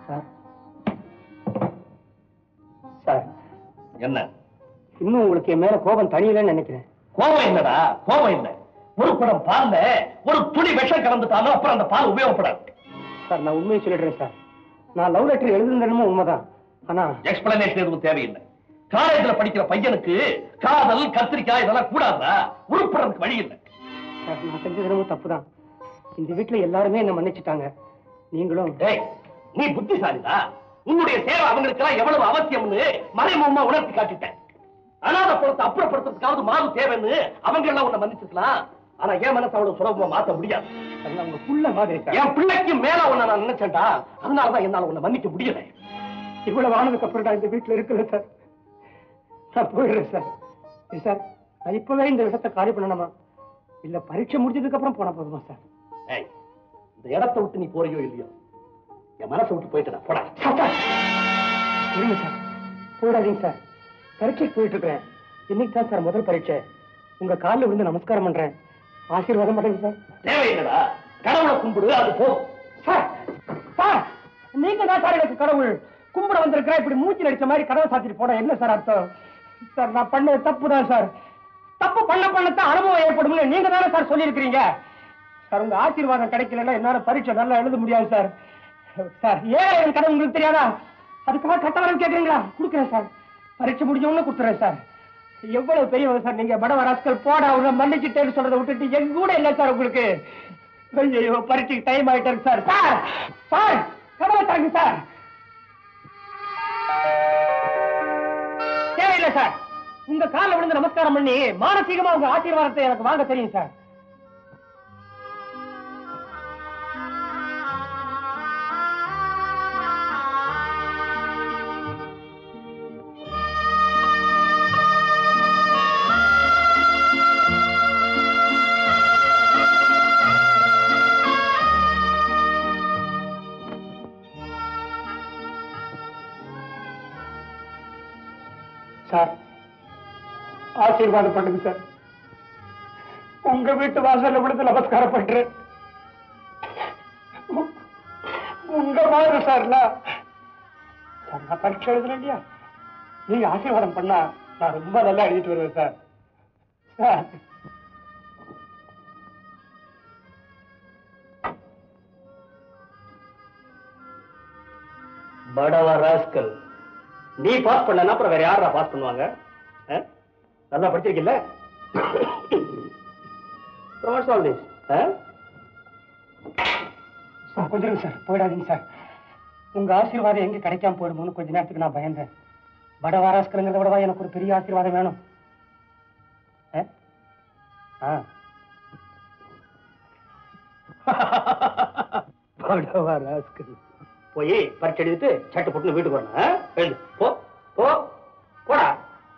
Sir sir என்ன இன்னும் உங்களுக்கு என் மேல கோபம் தனியலன்னு நினைக்கிறேன் கோபம் என்னடா கோபம் என்ன ஒரு குடம் பால்ல ஒரு துளி விஷம் கலந்துட்டாலும் அப்புறம் அந்த பால் உபயோகப்படாது சார் நான் உண்மையை சொல்லிடுறேன் சார் நான் லவ் லெட்டர் எழுதுனதுமோ உண்மைதான் ஆனா எக்ஸ்பிளனேஷன் எதுவும் தேவையில்லை காலேஜ்ல படிக்கிற பையனுக்கு காதல் கத்திரிக்காய் இதெல்லாம் கூடாதா உருப்படுறதுக்கு வழி இல்லை சார் நான் செஞ்சது தப்பு தான் இந்த வீட்டுல எல்லாருமே என்ன மன்னிச்சுட்டாங்க நீங்களும் டேய் நீ புத்திசாலிதா உன்னுடைய சேவை அவங்களுக்கெல்லாம் எவ்வளவு அவசியம்னு மறைமுகமா உணர்த்தி காட்டிட்டேன் அனாத பொறுத்து அப்புறப்படுத்துறதுக்காவது மாறு தேவைன்னு அவங்க எல்லாம் உன்னை மன்னிச்சிருக்கலாம் ஆனா என் மனசு அவ்வளவு சுலபமா மாத்த முடியாது சார், நான் உங்க புள்ள மாதிரி சார் என் பிள்ளைக்கு மேல உன்னை நான் நினைச்சேன்டா அதனாலதான் என்னால உன்னை மன்னிக்க முடியல இவ்வளவு ஆனதுக்கு அப்புறம் நான் இந்த வீட்டுல இருக்கல சார் நான் போயிடுறேன் சார் ஏ சார் நான் இப்பவே இந்த இடத்தை காலி பண்ணணுமா இல்ல பரீட்சை முடிஞ்சதுக்கு அப்புறம் போனா போதுமா சார் ஏய், இந்த இடத்தை விட்டு நீ போறியோ இல்லையோ என் மனசை விட்டு போயிட்டு போடா சார், சார். இருங்க சார் போயிடாதீங்க சார் பரீட்சைக்கு போயிட்டு இருக்கிறேன் இன்னைக்கு தான் சார் முதல் பரீட்சை உங்க காலில் விழுந்து நமஸ்காரம் பண்றேன் ஆசீர்வாதம் பண்ணுங்க சார் தேவையில்லடா கடவுளை கும்பிடு அது போதும் சார் சார் நீங்க தான் சார் எனக்கு கடவுள் கும்பிட வந்திருக்கிறேன் இப்படி மூச்சு அடிச்ச மாதிரி கதவை சாத்திட்டு போனா என்ன சார் அர்த்தம் சார் நான் பண்ண தப்பு தான் சார் தப்பு பண்ண பண்ணத்தான் அனுபவம் ஏற்படும் நீங்க தானே சார் சொல்லியிருக்கிறீங்க சார் உங்க ஆசீர்வாதம் கிடைக்கலன்னா என்னால பரீட்சை நல்லா எழுத முடியாது சார் சார் ஏன் என் கடவுள் உங்களுக்கு தெரியாதா அதுக்காக கட்டவரம் கேட்குறீங்களா கொடுக்குறேன் சார் பரீட்சை முடிஞ்ச உடனே கொடுத்துறேன் சார் எவ்வளவு பெரியவங்க சார் நீங்க படவ ராஸ்கல் போட அவங்க மன்னிச்சுட்டேன்னு சொல்றதை விட்டுட்டு எங்க கூட இல்ல சார் உங்களுக்கு ஐயோ பரீட்சைக்கு டைம் ஆயிட்டாரு சார் சார் சார் கதவை தாங்க சார் தேவையில்லை சார் உங்க கால விழுந்து நமஸ்காரம் பண்ணி மானசீகமா உங்க ஆசீர்வாதத்தை எனக்கு வாங்க தெரியும் சார் சார் ஆசீர்வாதம் பண்ணுங்க சார் உங்க வீட்டு வாசல்ல விழுந்து நமஸ்காரம் பண்றேன் உ- உங்க மாதிரி சார் நான் சார் நான் பரீட்சை எழுதுறேன் இல்லையா நீங்க ஆசீர்வாதம் பண்ணா நான் ரொம்ப நல்லா எழுதிட்டு வருவேன் சார் சார் படவ ராஸ்கல் நீ பாஸ் பண்ணனா அப்புறம் வேற யாரா பாஸ் பண்ணுவாங்க ஆ? நல்லா படிச்சிருக்கீல்ல வாட்ஸ் ஆல் திஸ் சார் கொஞ்சம் இருங்க சார் போயிடாதீங்க சார் உங்க ஆசீர்வாதம் எங்க கிடைக்காம போயிடுமோன்னு கொஞ்ச நேரத்துக்கு நான் பயந்தேன் வடவாராஸ்கருங்கிறத விடவா எனக்கு ஒரு பெரிய ஆசீர்வாதம் வேணும் ஆ? ஆ வடவாராஸ்கர் போய் பரீட்சை எழுதிட்டு சட்டை போட்டு வீட்டுக்கு வரணும் ஆ? எழுது போ போ போடா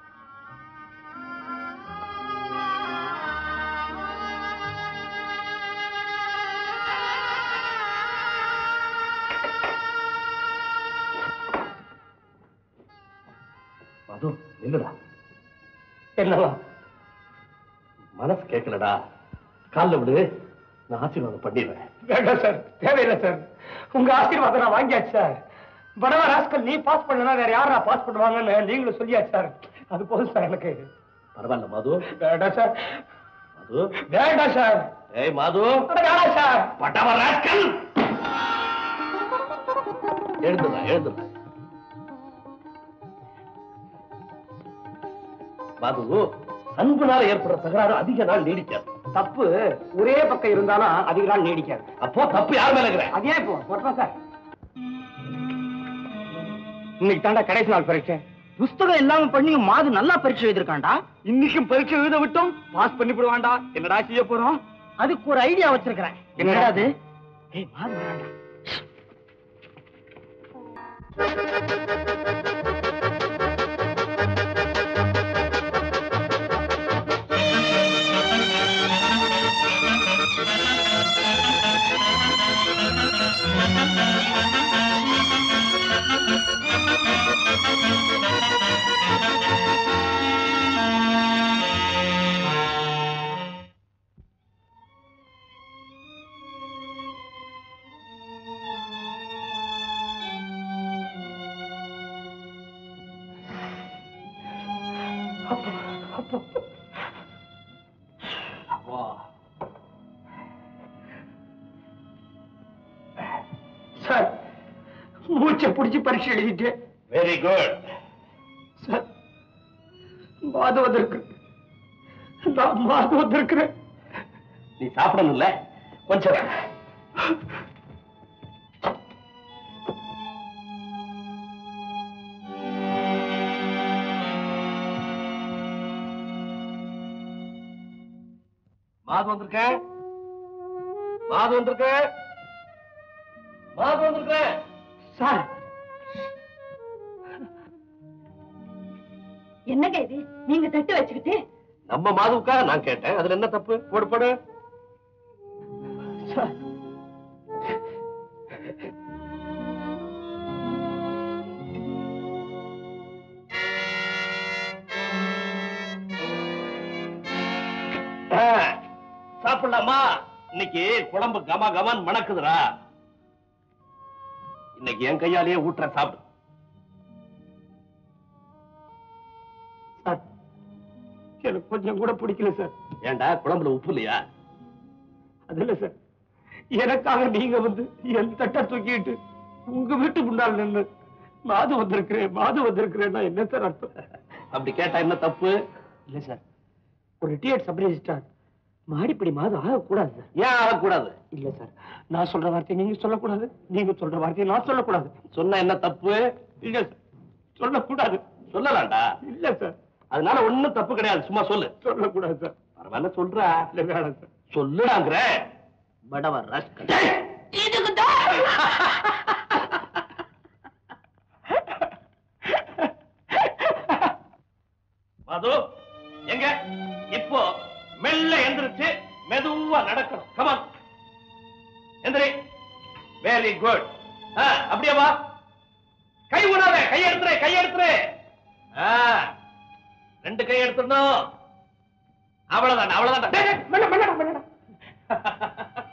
மது நில்லுடா என்னவா மனசு கேட்கலடா கால்ல விடு நான் ஆசீர்வாதம் பண்ணிடுறேன் வேண்டாம் சார் தேவையில்லை சார் உங்க ஆசீர்வாதம் நான் வாங்கியாச்சு சார் வடவா ராஸ்கல் நீ பாஸ் பண்ணனா வேற யாரா பாஸ் பண்ணுவாங்கன்னு நீங்களும் சொல்லியாச்சு சார் அது போதும் சார் எனக்கு பரவாயில்ல மது வேண்டாம் சார் மது வேண்டாம் சார் ஏய் மது அட, வேண்டாம் சார் பட்டவ ராஸ்கல் எழுந்துடா எழுந்துடா மது அன்புனால ஏற்படுற தகராறு அதிக நாள் நீடிக்காது தப்பு ஒரே பக்கம் இருந்தாலும் அதிக நாள் நீடிக்காது அப்போ தப்பு யார் மேல இருக்கிற அதே போ வரட்டும் சார் இன்னைக்கு தாண்டா கடைசி நாள் பரீட்சை புஸ்தகம் இல்லாம பண்ணி மாது நல்லா பரீட்சை எழுதிருக்காண்டா இன்னைக்கும் பரீட்சை எழுத விட்டோம் பாஸ் பண்ணி விடுவான்டா என்னடா செய்ய போறோம் அதுக்கு ஒரு ஐடியா வச்சிருக்கிறேன் என்னடா அது? ஏய் மாது வரான்டா வா சார் மூச்சை பிடிச்சி பரீட்சை எழுதிட்டேன் வெரி குட் சார் மாது வந்திருக்கு நான் மாது வந்திருக்கிறேன் நீ சாப்பிடணும்ல கொஞ்சம் இரு. மாது வந்திருக்கேன் மாது வந்திருக்கேன் மாது வந்திருக்கேன் சார் என்னங்க இது நீங்க தட்டு வச்சுக்கிட்டு நம்ம மாதுவுக்கா நான் கேட்டேன் அதுல என்ன தப்பு போடு போடு சார் ஆ, சாப்பிடலாமா இன்னைக்கு குழம்பு கம கமன் மணக்குதுடா இன்னைக்கு என் கையாலேயே ஊட்டுற சாப்பிடு சார் எனக்கு கொஞ்சம் கூட பிடிக்கல சார் ஏன்டா குழம்புல உப்பு இல்லையா அது இல்ல சார் எனக்காக நீங்க வந்து என் தட்டை தூக்கிட்டு உங்க வீட்டு முன்னால் நின்று மாது வந்திருக்கிறேன் மாது வந்திருக்கிறேன்னா என்ன சார் அர்த்தம் அப்படி கேட்டா என்ன தப்பு இல்ல சார் ஒரு ரிட்டையர்ட் சப் ரெஜிஸ்ட்ரார் மாடிப்படி மாது ஆகக்கூடாது சார் ஏன் ஆகக்கூடாது இல்ல சார் நான் சொல்ற வார்த்தையை நீங்க சொல்லக்கூடாது நீங்க சொல்ற வார்த்தையை நான் சொல்லக்கூடாது சொன்னா என்ன தப்பு இல்ல சார் சொல்லக்கூடாது சொல்லலாம்டா இல்ல சார் அதனால ஒண்ணும் தப்பு கிடையாது சும்மா சொல்லு சொல்லக்கூடாது சார் பரவாயில்ல சொல்றா இல்ல வேணாம் சார் சொல்லுடாங்கிற படவர் ராஸ்கல் மது எங்க இப்போ மெல்ல எந்திரிச்சு மெதுவா நடக்கணும் கமான் எந்திரி வெரி குட் அப்படியே வா கை விடாத கை எடுத்துரு கை எடுத்துரு ஆ, ரெண்டு கை எடுத்துடணும் அவ்வளவுதான் அவ்வளவுதான் மெல்ல மெல்ல மெல்ல